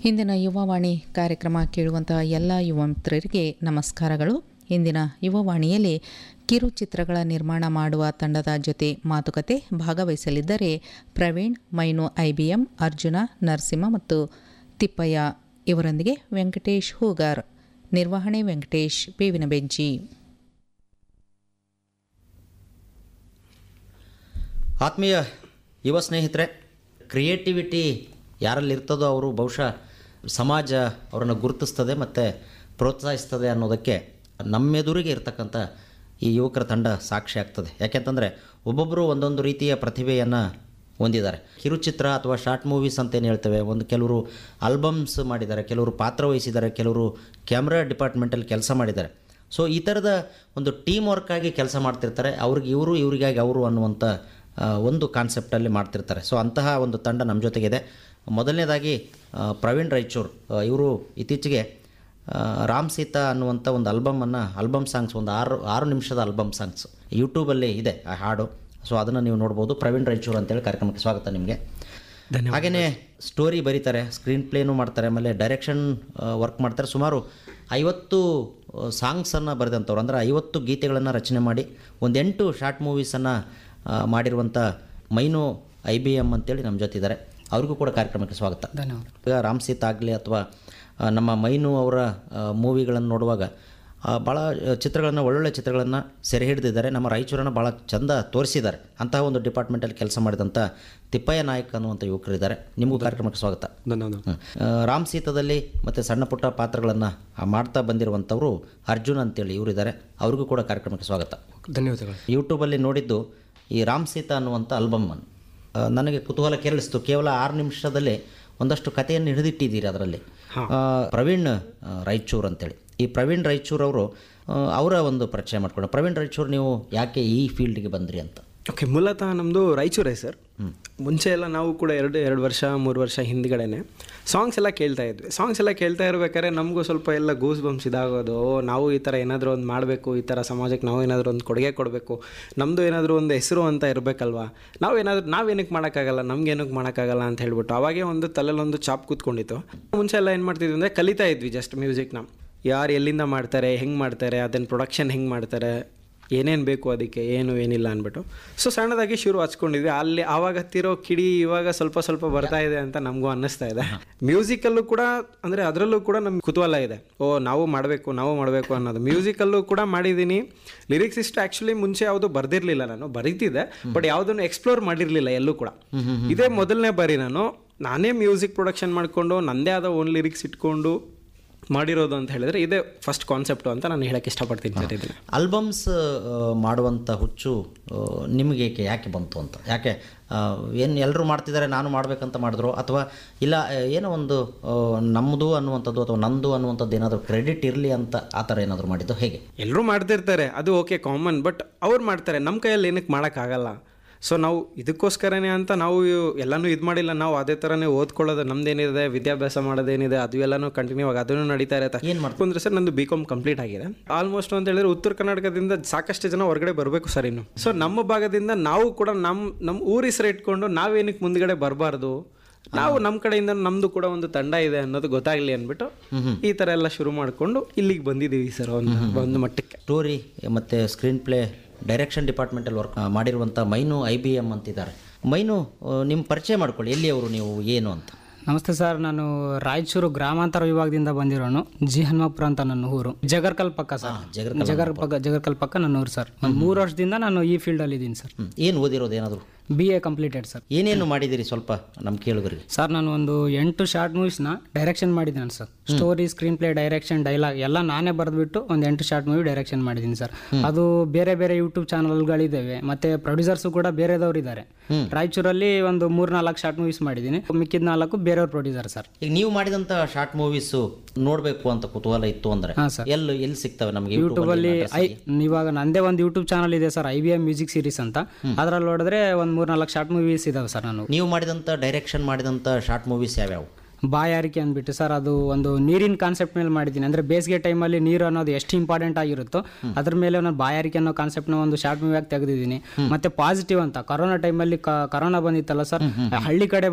ಇಂದಿನ ಯುವವಾಣಿ ಕಾರ್ಯಕ್ರಮ ಕೇಳುವಂತಹ ಎಲ್ಲ ಯುವ ಮಿತ್ರರಿಗೆ ನಮಸ್ಕಾರಗಳು ಇಂದಿನ ಯುವವಾಣಿಯಲ್ಲಿ ಕಿರುಚಿತ್ರಗಳ ನಿರ್ಮಾಣ ಮಾಡುವ ತಂಡದ ಜೊತೆ ಮಾತುಕತೆ ಭಾಗವಹಿಸಲಿದ್ದರೆ ಪ್ರವೀಣ್ ಮೈನು ಐಬಿಎಂ ಅರ್ಜುನ ನರಸಿಂಹ ಮತ್ತು ತಿಪ್ಪಯ್ಯ ಇವರೊಂದಿಗೆ ವೆಂಕಟೇಶ್ ಹೂಗಾರ್ ನಿರ್ವಹಣೆ ವೆಂಕಟೇಶ್ ಬೇವಿನ ಬೆಂಚಿ ಆತ್ಮೀಯ ಯುವ ಸ್ನೇಹಿತರೆ ಕ್ರಿಯೇಟಿವಿಟಿ ಯಾರಲ್ಲಿ ಇರ್ತದೋ ಅವರು ಬಹುಶಃ ಸಮಾಜ ಅವರನ್ನು ಗುರುತಿಸ್ತದೆ ಮತ್ತು ಪ್ರೋತ್ಸಾಹಿಸ್ತದೆ ಅನ್ನೋದಕ್ಕೆ ನಮ್ಮೆದುರಿಗೆ ಇರ್ತಕ್ಕಂಥ ಈ ಯುವಕರ ತಂಡ ಸಾಕ್ಷಿ ಆಗ್ತದೆ ಯಾಕೆಂತಂದರೆ ಒಬ್ಬೊಬ್ಬರು ಒಂದೊಂದು ರೀತಿಯ ಪ್ರತಿಭೆಯನ್ನು ಹೊಂದಿದ್ದಾರೆ ಕಿರುಚಿತ್ರ ಅಥವಾ ಶಾರ್ಟ್ ಮೂವೀಸ್ ಅಂತೇನು ಹೇಳ್ತೇವೆ ಒಂದು ಕೆಲವರು ಆಲ್ಬಮ್ಸ್ ಮಾಡಿದ್ದಾರೆ ಕೆಲವರು ಪಾತ್ರ ವಹಿಸಿದ್ದಾರೆ ಕೆಲವರು ಕ್ಯಾಮ್ರಾ ಡಿಪಾರ್ಟ್ಮೆಂಟಲ್ಲಿ ಕೆಲಸ ಮಾಡಿದ್ದಾರೆ ಸೊ ಈ ಥರದ ಒಂದು ಟೀಮ್ ವರ್ಕಾಗಿ ಕೆಲಸ ಮಾಡ್ತಿರ್ತಾರೆ ಅವ್ರಿಗೆ ಇವರು ಇವರಿಗಾಗಿ ಅವರು ಅನ್ನುವಂಥ ಆ, ಒಂದು ಕಾನ್ಸೆಪ್ಟಲ್ಲಿ ಮಾಡ್ತಿರ್ತಾರೆ ಸೊ ಅಂತಹ ಒಂದು ತಂಡ ನಮ್ಮ ಜೊತೆಗಿದೆ ಮೊದಲನೇದಾಗಿ ಆ, ಪ್ರವೀಣ್ ರಾಯಚೂರ್ ಇವರು ಇತ್ತೀಚೆಗೆ ಆ, ರಾಮ್ ಸೀತಾ ಅನ್ನುವಂಥ ಒಂದು ಆಲ್ಬಮನ್ನು ಆಲ್ಬಮ್ ಸಾಂಗ್ಸ್ ಒಂದು ಆರು ಆರು ನಿಮಿಷದ ಆಲ್ಬಮ್ ಸಾಂಗ್ಸ್ ಯೂಟ್ಯೂಬಲ್ಲಿ ಇದೆ ಆ ಹಾಡು ಸೊ ಅದನ್ನು ನೀವು ನೋಡ್ಬೋದು ಪ್ರವೀಣ್ ರಾಯಚೂರ್ ಅಂತೇಳಿ ಕಾರ್ಯಕ್ರಮಕ್ಕೆ ಸ್ವಾಗತ ನಿಮಗೆ ಹಾಗೆಯೇ ಸ್ಟೋರಿ ಬರೀತಾರೆ ಸ್ಕ್ರೀನ್ ಪ್ಲೇನು ಮಾಡ್ತಾರೆ ಆಮೇಲೆ ಡೈರೆಕ್ಷನ್ ವರ್ಕ್ ಮಾಡ್ತಾರೆ ಸುಮಾರು ಐವತ್ತು ಸಾಂಗ್ಸನ್ನು ಬರೆದಂಥವ್ರು ಅಂದರೆ ಐವತ್ತು ಗೀತೆಗಳನ್ನು ರಚನೆ ಮಾಡಿ ಒಂದು ಎಂಟು ಶಾರ್ಟ್ ಮೂವೀಸನ್ನು ಮಾಡಿರುವಂಥ ಮೈನು ಐ ಬಿ ಎಮ್ ಅಂತೇಳಿ ನಮ್ಮ ಜೊತೆ ಇದ್ದಾರೆ ಅವ್ರಿಗೂ ಕೂಡ ಕಾರ್ಯಕ್ರಮಕ್ಕೆ ಸ್ವಾಗತ ಧನ್ಯವಾದ ಈಗ ರಾಮ್ ಸೀತ್ ಆಗಲಿ ಅಥವಾ ಆ, ನಮ್ಮ ಮೈನು ಅವರ ಮೂವಿಗಳನ್ನು ನೋಡುವಾಗ ಭಾಳ ಚಿತ್ರಗಳನ್ನು ಒಳ್ಳೊಳ್ಳೆ ಚಿತ್ರಗಳನ್ನು ಸೆರೆ ಹಿಡಿದಿದ್ದಾರೆ ನಮ್ಮ ರಾಯಚೂರನ್ನು ಭಾಳ ಚಂದ ತೋರಿಸಿದ್ದಾರೆ ಅಂತಹ ಒಂದು ಡಿಪಾರ್ಟ್ಮೆಂಟಲ್ಲಿ ಕೆಲಸ ಮಾಡಿದಂಥ ತಿಪ್ಪಯ್ಯ ನಾಯಕ್ ಅನ್ನುವಂಥ ಯುವಕರಿದ್ದಾರೆ ನಿಮಗೂ ಕಾರ್ಯಕ್ರಮಕ್ಕೆ ಸ್ವಾಗತ ಧನ್ಯವಾದ ಹ್ಮ್. ಆ, ರಾಮ್ ಸೀತದಲ್ಲಿ ಮತ್ತು ಸಣ್ಣ ಪುಟ್ಟ ಪಾತ್ರಗಳನ್ನು ಮಾಡ್ತಾ ಬಂದಿರುವಂಥವರು ಅರ್ಜುನ್ ಅಂತೇಳಿ ಇವರಿದ್ದಾರೆ ಅವ್ರಿಗೂ ಕೂಡ ಕಾರ್ಯಕ್ರಮಕ್ಕೆ ಸ್ವಾಗತ ಧನ್ಯವಾದಗಳು ಯೂಟ್ಯೂಬಲ್ಲಿ ನೋಡಿದ್ದು ಈ ರಾಮ್ ಸೀತಾ ಅನ್ನುವಂಥ ಆಲ್ಬಮ್ಮನ್ನು ಆ, ನನಗೆ ಕುತೂಹಲ ಕೇಳಿಸ್ತು ಕೇವಲ ಆರು ನಿಮಿಷದಲ್ಲಿ ಒಂದಷ್ಟು ಕಥೆಯನ್ನು ಹಿಡಿದಿಟ್ಟಿದ್ದೀರಿ ಅದರಲ್ಲಿ ಆ, ಪ್ರವೀಣ್ ಆ, ರಾಯಚೂರ್ ಅಂತೇಳಿ ಈ ಪ್ರವೀಣ್ ರಾಯಚೂರ್ ಅವರು ಆ, ಅವರ ಒಂದು ಪರಿಚಯ ಮಾಡ್ಕೊಂಡು ಪ್ರವೀಣ್ ರಾಯಚೂರ್ ನೀವು ಯಾಕೆ ಈ ಫೀಲ್ಡ್ಗೆ ಬಂದ್ರಿ ಅಂತ ಓಕೆ ಮೂಲತಃ ನಮ್ಮದು ರಾಯಚೂರೇ ಸರ್ ಮುಂಚೆ ಎಲ್ಲ ನಾವು ಕೂಡ ಎರಡು ಎರಡು ವರ್ಷ ಮೂರು ವರ್ಷ ಹಿಂದ್ಗಡೆನೆ ಸಾಂಗ್ಸ್ ಎಲ್ಲ ಕೇಳ್ತಾ ಇದ್ವಿ ಸಾಂಗ್ಸ್ ಎಲ್ಲ ಕೇಳ್ತಾ ಇರ್ಬೇಕಾದ್ರೆ ನಮಗೂ ಸ್ವಲ್ಪ ಎಲ್ಲ ಗೂಸ್ ಬಂಪ್ಸ್ ಇದಾಗೋದು ಓ, ನಾವು ಈ ಥರ ಏನಾದರೂ ಒಂದು ಮಾಡಬೇಕು ಈ ಥರ ಸಮಾಜಕ್ಕೆ ನಾವು ಏನಾದರೂ ಒಂದು ಕೊಡುಗೆ ಕೊಡಬೇಕು ನಮ್ಮದು ಏನಾದರೂ ಒಂದು ಹೆಸರು ಅಂತ ಇರಬೇಕಲ್ವಾ ನಾವು ಏನಾದರೂ ನಾವೇನಕ್ಕೆ ಮಾಡೋಕ್ಕಾಗಲ್ಲ ನಮ್ಗೆ ಏನಕ್ಕೆ ಮಾಡೋಕ್ಕಾಗಲ್ಲ ಅಂತ ಹೇಳ್ಬಿಟ್ಟು ಅವಾಗೇ ಒಂದು ತಲೆಯಲ್ಲಿ ಒಂದು ಚಾಪ್ ಕೂತ್ಕೊಂಡಿತ್ತು ಮುಂಚೆ ಎಲ್ಲ ಏನು ಮಾಡ್ತಿದ್ವಿ ಅಂದರೆ ಕಲಿತಾ ಇದ್ವಿ ಜಸ್ಟ್ ಮ್ಯೂಸಿಕ್ನ ಯಾರು ಎಲ್ಲಿಂದ ಮಾಡ್ತಾರೆ ಹೆಂಗೆ ಮಾಡ್ತಾರೆ ಅದನ್ನು ಪ್ರೊಡಕ್ಷನ್ ಹೆಂಗೆ ಮಾಡ್ತಾರೆ ಏನೇನು ಬೇಕು ಅದಕ್ಕೆ ಏನು ಏನಿಲ್ಲ ಅಂದ್ಬಿಟ್ಟು ಸೊ ಸಣ್ಣದಾಗಿ ಶುರು ಹಚ್ಕೊಂಡಿದ್ವಿ ಅಲ್ಲಿ ಆವಾಗ ಹತ್ತಿರೋ ಕಿಡಿ ಇವಾಗ ಸ್ವಲ್ಪ ಸ್ವಲ್ಪ ಬರ್ತಾ ಇದೆ ಅಂತ ನಮಗೂ ಅನ್ನಿಸ್ತಾ ಇದೆ ಮ್ಯೂಸಿಕಲ್ಲೂ ಕೂಡ ಅಂದರೆ ಅದರಲ್ಲೂ ಕೂಡ ನಮ್ಗೆ ಕುತೂಹಲ ಇದೆ ಓ ನಾವು ಮಾಡಬೇಕು ನಾವು ಮಾಡಬೇಕು ಅನ್ನೋದು ಮ್ಯೂಸಿಕಲ್ಲೂ ಕೂಡ ಮಾಡಿದ್ದೀನಿ ಲಿರಿಕ್ಸ್ ಇಷ್ಟು ಆ್ಯಕ್ಚುಲಿ ಮುಂಚೆ ಯಾವುದು ಬರ್ದಿರಲಿಲ್ಲ ನಾನು ಬರೀತಿದ್ದೆ ಬಟ್ ಯಾವುದನ್ನು ಎಕ್ಸ್ಪ್ಲೋರ್ ಮಾಡಿರಲಿಲ್ಲ ಎಲ್ಲೂ ಕೂಡ ಇದೇ ಮೊದಲನೇ ಬಾರಿ ನಾನು ನಾನೇ ಮ್ಯೂಸಿಕ್ ಪ್ರೊಡಕ್ಷನ್ ಮಾಡಿಕೊಂಡು ನನ್ನದೇ ಆದ ಓನ್ ಲಿರಿಕ್ಸ್ ಇಟ್ಕೊಂಡು ಮಾಡಿರೋದು ಅಂತ ಹೇಳಿದ್ರೆ ಇದೇ ಫಸ್ಟ್ ಕಾನ್ಸೆಪ್ಟು ಅಂತ ನಾನು ಹೇಳಕ್ಕೆ ಇಷ್ಟಪಡ್ತೀನಿ ಸರ್ ಇದನ್ನ ಆಲ್ಬಮ್ಸ್ ಮಾಡುವಂಥ ಹುಚ್ಚು ಆ, ನಿಮಗೆ ಏಕೆ ಯಾಕೆ ಬಂತು ಅಂತ ಯಾಕೆ ಏನು ಎಲ್ಲರೂ ಮಾಡ್ತಿದ್ದಾರೆ ನಾನು ಮಾಡಬೇಕಂತ ಮಾಡಿದ್ರು ಅಥವಾ ಇಲ್ಲ ಆ, ಏನೋ ಒಂದು ಆ, ನಮ್ಮದು ಅನ್ನುವಂಥದ್ದು ಅಥವಾ ನಂದು ಅನ್ನುವಂಥದ್ದು ಏನಾದರೂ ಕ್ರೆಡಿಟ್ ಇರಲಿ ಅಂತ ಆ ಥರ ಏನಾದರೂ ಮಾಡಿದ್ದು ಹೇಗೆ ಎಲ್ಲರೂ ಮಾಡ್ತಿರ್ತಾರೆ ಅದು ಓಕೆ ಕಾಮನ್ ಬಟ್ ಅವ್ರು ಮಾಡ್ತಾರೆ ನಮ್ಮ ಕೈಯಲ್ಲಿ ಏನಕ್ಕೆ ಮಾಡೋಕ್ಕಾಗಲ್ಲ ಸೊ ನಾವು ಇದಕ್ಕೋಸ್ಕರನೇ ಅಂತ ನಾವು ಎಲ್ಲನೂ ಇದು ಮಾಡಿಲ್ಲ ನಾವು ಅದೇ ಥರನೇ ಓದ್ಕೊಳ್ಳೋದು ನಮ್ದೇನಿದೆ ವಿದ್ಯಾಭ್ಯಾಸ ಮಾಡೋದೇನಿದೆ ಅದು ಎಲ್ಲನೂ ಕಂಟಿನ್ಯೂ ಆಗಿ ಅದನ್ನು ನಡೀತಾ ಇರುತ್ತೆ ಏನ್ ಮಾಡ್ತೀರಿ? ಅಂದ್ರೆ ಸರ್ ನಂದು ಬಿ ಕಾಮ್ ಕಂಪ್ಲೀಟ್ ಆಗಿದೆ ಆಲ್ಮೋಸ್ಟ್ ಅಂತ ಹೇಳಿದ್ರೆ ಉತ್ತರ ಕರ್ನಾಟಕದಿಂದ ಸಾಕಷ್ಟು ಜನ ಹೊರಗಡೆ ಬರಬೇಕು ಸರ್ ಇನ್ನು ಸೊ ನಮ್ಮ ಭಾಗದಿಂದ ನಾವು ಕೂಡ ನಮ್ಮ ನಮ್ಮ ಊರ ಹೆಸರು ಇಟ್ಕೊಂಡು ನಾವೇನಕ್ಕೆ ಮುಂದ್ಗಡೆ ಬರಬಾರ್ದು ನಾವು ನಮ್ಮ ಕಡೆಯಿಂದ ನಮ್ದು ಕೂಡ ಒಂದು ತಂಡ ಇದೆ ಅನ್ನೋದು ಗೊತ್ತಾಗ್ಲಿ ಅಂದ್ಬಿಟ್ಟು ಈ ಥರ ಎಲ್ಲ ಶುರು ಮಾಡಿಕೊಂಡು ಇಲ್ಲಿಗೆ ಬಂದಿದ್ದೀವಿ ಸರ್ ಒಂದು ಒಂದು ಮಟ್ಟಕ್ಕೆ ಸ್ಟೋರಿ ಮತ್ತು ಸ್ಕ್ರೀನ್ ಪ್ಲೇ ಡೈರೆಕ್ಷನ್ ಡಿಪಾರ್ಟ್ಮೆಂಟಲ್ಲಿ ವರ್ಕ್ ಮಾಡಿರುವಂಥ ಮೈನು ಐ ಬಿ ಎಮ್ ಅಂತಿದ್ದಾರೆ ಮೈನು ಆ, ನಿಮ್ಮ ಪರಿಚಯ ಮಾಡ್ಕೊಳ್ಳಿ ಎಲ್ಲಿಯವರು ನೀವು ಏನು ಅಂತ ನಮಸ್ತೆ ಸರ್ ನಾನು ರಾಯಚೂರು ಗ್ರಾಮಾಂತರ ವಿಭಾಗದಿಂದ ಬಂದಿರೋನು ಜಿ ಹನುಮಪುರ ಅಂತ ನನ್ನ ಊರು ಜಗರ್ಕಲ್ ಪಕ್ಕ ಸರ್ ಜಗರ್ಕಲ್ ಜಗರ್ ಪಕ್ಕ ಜಗರ್ಕಲ್ ಪಕ್ಕ ನನ್ನ ಊರು ಸರ್ ಒಂದು ಮೂರು ವರ್ಷದಿಂದ ನಾನು ಈ ಫೀಲ್ಡಲ್ಲಿ ಇದ್ದೀನಿ ಸರ್ ಏನು ಓದಿರೋದು ಏನಾದರೂ ಬಿ ಎ ಕಂಪ್ಲೀಟೆಡ್ ಸರ್ ಏನೇನು ಮಾಡಿದಿರಿ ಸ್ವಲ್ಪ ನಮ್ಮ ಕೇಳುಗರಿಗೆ ಸರ್ ನಾನು ಒಂದು ಎಂಟು ಶಾರ್ಟ್ ಮೂವೀಸ್ನ ಡೈರೆಕ್ಷನ್ ಮಾಡಿದ್ದೀನಿ sir story screen play direction dialogue ಎಲ್ಲ ನಾನೇ ಬರೆದ್ಬಿಟ್ಟು ಒಂದು ಎಂಟು ಶಾರ್ಟ್ ಮೂವಿ ಡೈರೆಕ್ಷನ್ ಮಾಡಿದ್ದೀನಿ ಸರ್ ಅದು ಬೇರೆ ಬೇರೆ ಯೂಟ್ಯೂಬ್ ಚಾನಲ್ಗಳಿದ್ದಾವೆ ಮತ್ತೆ ಪ್ರೊಡ್ಯೂಸರ್ಸು ಕೂಡ ಬೇರೆದವ್ರು ಇದ್ದಾರೆ ರಾಯಚೂರಲ್ಲಿ ಒಂದು ಮೂರ್ ನಾಲ್ಕು ಶಾರ್ಟ್ ಮೂವೀಸ್ ಮಾಡಿದ್ದೀನಿ ಮಿಕ್ಕಿದ ನಾಲ್ಕು ಬೇರೆಯವ್ರ ಪ್ರೊಡ್ಯೂಸರ್ ಸರ್ ಈಗ ನೀವು ಮಾಡಿದಂಥ ಶಾರ್ಟ್ ಮೂವೀಸು ನೋಡಬೇಕು ಅಂತ ಕುತೂಹಲ ಇತ್ತು ಅಂದರೆ ಹಾಂ ಸರ್ ಎಲ್ಲಿ ಎಲ್ಲಿ ಸಿಗ್ತವೆ ನಮಗೆ ಯೂಟ್ಯೂಬ್ ಅಲ್ಲಿ ಐ ಇವಾಗ ನಂದೇ ಒಂದು ಯೂಟ್ಯೂಬ್ ಚಾನಲ್ ಇದೆ sir I V M music series ಅಂತ ಅದ್ರಲ್ಲಿ ನೋಡಿದ್ರೆ ಒಂದು ಮೂರ್ ನಾಲ್ಕು ಶಾರ್ಟ್ ಮೂವೀಸ್ ಇದಾವೆ ಸರ್ ನಾನು ನೀವು ಮಾಡಿದಂಥ ಡೈರೆಕ್ಷನ್ ಮಾಡಿದಂಥ ಶಾರ್ಟ್ ಮೂವೀಸ್ ಯಾವ್ಯಾವು ಬಾಯಾರಿಕೆ ಅಂದ್ಬಿಟ್ಟು ಸರ್ ಅದು ಒಂದು ನೀರಿನ ಕಾನ್ಸೆಪ್ಟ್ ಮೇಲೆ ಮಾಡಿದ್ದೀನಿ ಅಂದ್ರೆ ಬೇಸಿಗೆ ಟೈಮಲ್ಲಿ ನೀರು ಅನ್ನೋದು ಎಷ್ಟು ಇಂಪಾರ್ಟೆಂಟ್ ಆಗಿರುತ್ತೋ ಅದ್ರ ಮೇಲೆ ನಾನು ಬಾಯಾರಿಕೆ ಅನ್ನೋ ಕಾನ್ಸೆಪ್ಟ್ನ ಒಂದು ಶಾರ್ಟ್ ಮೂವಿಯಾಗಿ ತೆಗೆದಿದ್ದೀನಿ ಮತ್ತೆ ಪಾಸಿಟಿವ್ ಅಂತ ಕೊರೋನಾ ಟೈಮಲ್ಲಿ ಕರೋನಾ ಬಂದಿತ್ತಲ್ಲ ಸರ್ ಹಳ್ಳಿ ಕಡೆ